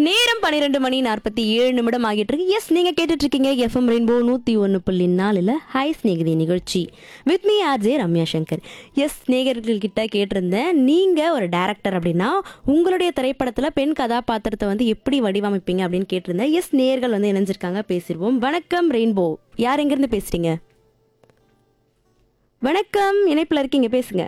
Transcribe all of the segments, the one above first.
நேரம் பன்னிரெண்டு மணி நாற்பத்தி ஏழு நிமிடம் ஆகிட்டு இருக்கு எஸ் நீங்க கேட்டுட்டு இருக்கீங்க எஃப்எம் ரெயின்போ நூத்தி ஒன்று புள்ளி நாலுல ஹாய் ஸ்நேகிதி நிகழ்ச்சி with me R J Ramya Shankar yes ஸ்நேகர்கள் கிட்ட கேட்டிருந்தேன் நீங்க ஒரு டைரக்டர் அப்படின்னா உங்களுடைய திரைப்படத்துல பெண் கதாபாத்திரத்தை வந்து எப்படி வடிவமைப்பீங்க அப்படின்னு கேட்டிருந்தேன் எஸ் நேர்கள் வந்து இணைஞ்சிருக்காங்க பேசிடுவோம் வணக்கம் ரெயின்போ யார் எங்கிருந்து பேசுறீங்க வணக்கம் இணைப்புல இருக்கீங்க பேசுங்க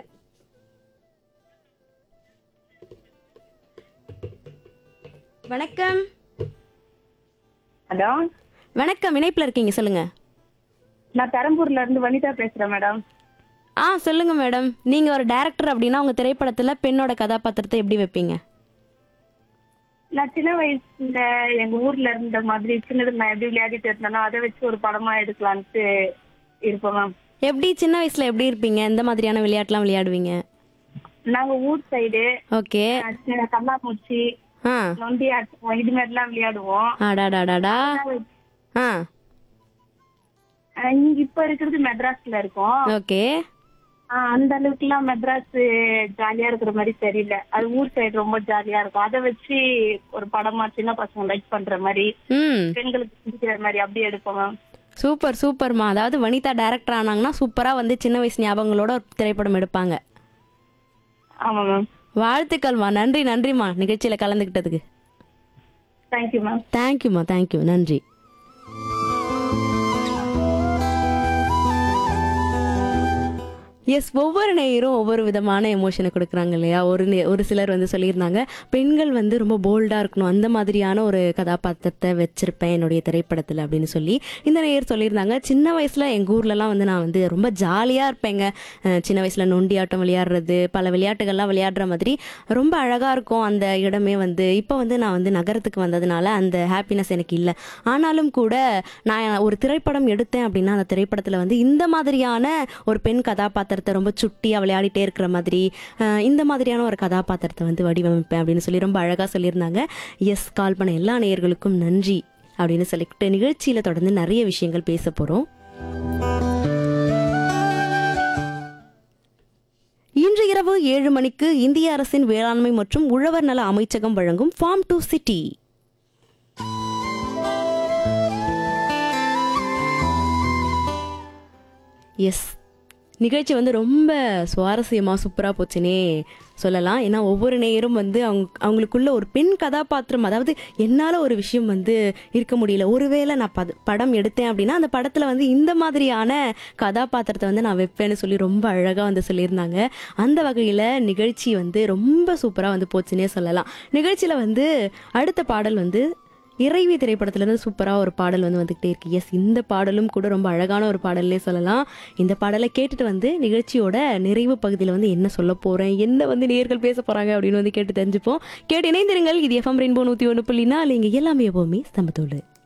வணக்கம் ஹலோ வணக்கம் இணைப்புல இருக்கீங்க சொல்லுங்க நான் பெரம்பூர்ல இருந்து வனிதா பேசுறேன் மேடம் ஆ சொல்லுங்க மேடம் நீங்க ஒரு டைரக்டர் அப்படின்னா உங்க திரைப்படத்துல பெண்ணோட கதாபாத்திரத்தை எப்படி வைப்பீங்க நான் சின்ன வயசுல எங்க ஊர்ல இருந்த மாதிரி சின்னது நான் எப்படி விளையாடிட்டு இருந்தேனோ அதை வச்சு ஒரு படமா எடுக்கலான்ட்டு இருப்போம் மேம் எப்படி சின்ன வயசுல எப்படி இருப்பீங்க எந்த மாதிரியான விளையாட்டுலாம் விளையாடுவீங்க நாங்க ஊர் சைடு ஓகே கண்ணாமூச்சி ஆ நொண்டி ஆட்டம் இது மாதிரிலாம் விளையாடுவோம் அடாடாடாடா ஆ அஹ் இங்க இப்ப இருக்கிறது மெட்ராஸ்ல இருக்கோம் ஓகே ஆஹ் அந்த அளவுக்கு எல்லாம் மெட்ராஸ் ஜாலியா இருக்கிற மாதிரி தெரியல அது ஊர் சைடு ரொம்ப ஜாலியா இருக்கும் அதை வச்சு ஒரு படமா சின்ன பசங்க லைக் பண்ற மாதிரி ம் பெண்களுக்கு பிடிக்கிற மாதிரி அப்படி எடுப்போம் மேம் சூப்பர் சூப்பர்மா அதாவது வனிதா டைரக்டர் ஆனாங்கன்னா சூப்பரா வந்து சின்ன வயசு ஞாபகங்களோட ஒரு திரைப்படம் எடுப்பாங்க ஆமா மேம் வாழ்த்துக்கள்மா நன்றி நன்றிம்மா நிகழ்ச்சியில கலந்துக்கிட்டதுக்கு தேங்க்யூ மேம் தேங்க்யூம்மா தேங்க்யூ நன்றி எஸ் ஒவ்வொரு நேயரும் ஒவ்வொரு விதமான எமோஷனை கொடுக்குறாங்க இல்லையா ஒரு நே- ஒரு சிலர் வந்து சொல்லியிருந்தாங்க பெண்கள் வந்து ரொம்ப போல்டாக இருக்கணும் அந்த மாதிரியான ஒரு கதாபாத்திரத்தை வச்சிருப்பேன் என்னுடைய திரைப்படத்தில் அப்படின்னு சொல்லி இந்த நேயர் சொல்லியிருந்தாங்க சின்ன வயசில் எங்கள் ஊர்லலாம் வந்து நான் வந்து ரொம்ப ஜாலியாக இருப்பேங்க அஹ் சின்ன வயசில் நொண்டி ஆட்டம் விளையாடுறது பல விளையாட்டுகள்லாம் விளையாடுற மாதிரி ரொம்ப அழகாக இருக்கும் அந்த இடமே வந்து இப்போ வந்து நான் வந்து நகரத்துக்கு வந்ததுனால அந்த ஹாப்பினஸ் எனக்கு இல்லை ஆனாலும் கூட நான் ஒரு திரைப்படம் எடுத்தேன் அப்படின்னா அந்த திரைப்படத்தில் வந்து இந்த மாதிரியான ஒரு பெண் கதாபாத்திரத்தை ரொம்ப சுட்டியாக விளையாடிட்டே இருக்கிற மாதிரி அஹ் இந்த மாதிரியான ஒரு கதாபாத்திரத்தை வந்து வடிவமைப்பேன் அப்படின்னு சொல்லி ரொம்ப அழகாக சொல்லியிருந்தாங்க எஸ் கால் பண்ண எல்லா நேயர்களுக்கும் நன்றி அப்படின்னு சொல்லிக்கிட்டு நிகழ்ச்சியில் தொடர்ந்து நிறைய விஷயங்கள் பேச போகிறோம் இன்று இரவு ஏழு மணிக்கு இந்திய அரசின் வேளாண்மை மற்றும் உழவர் நல அமைச்சகம் வழங்கும் ஃபார்ம் டு சிட்டி எஸ் நிகழ்ச்சி வந்து ரொம்ப சுவாரஸ்யமாக சூப்பராக போச்சுனே சொல்லலாம் ஏன்னா ஒவ்வொரு நேயரும் வந்து அவங்க அவங்களுக்குள்ள ஒரு பெண் கதாபாத்திரம் அதாவது என்னால் ஒரு விஷயம் வந்து இருக்க முடியல ஒருவேளை நான் பத படம் எடுத்தேன் அப்படின்னா அந்த படத்தில் வந்து இந்த மாதிரியான கதாபாத்திரத்தை வந்து நான் வைப்பேன்னு சொல்லி ரொம்ப அழகாக வந்து சொல்லியிருந்தாங்க அந்த வகையில் நிகழ்ச்சி வந்து ரொம்ப சூப்பராக வந்து போச்சுன்னே சொல்லலாம் நிகழ்ச்சியில் வந்து அடுத்த பாடல் வந்து இறைவி திரைப்படத்துலேருந்து சூப்பராக ஒரு பாடல் வந்து வந்துக்கிட்டே இருக்கு எஸ் இந்த பாடலும் கூட ரொம்ப அழகான ஒரு பாடல்லே சொல்லலாம் இந்த பாடலை கேட்டுட்டு வந்து நிகழ்ச்சியோட நிறைவு பகுதியில் வந்து என்ன சொல்ல போகிறேன் என்ன வந்து நேர்கள் பேச போகிறாங்க அப்படின்னு வந்து கேட்டு தெரிஞ்சுப்போம் கேட்டு இணைந்திருங்கள் இது எஃப்எம் ரெயின்போ நூற்றி ஒன்று புள்ளினா இங்கே எல்லாமே எப்போவுமே சம்பத்தோடு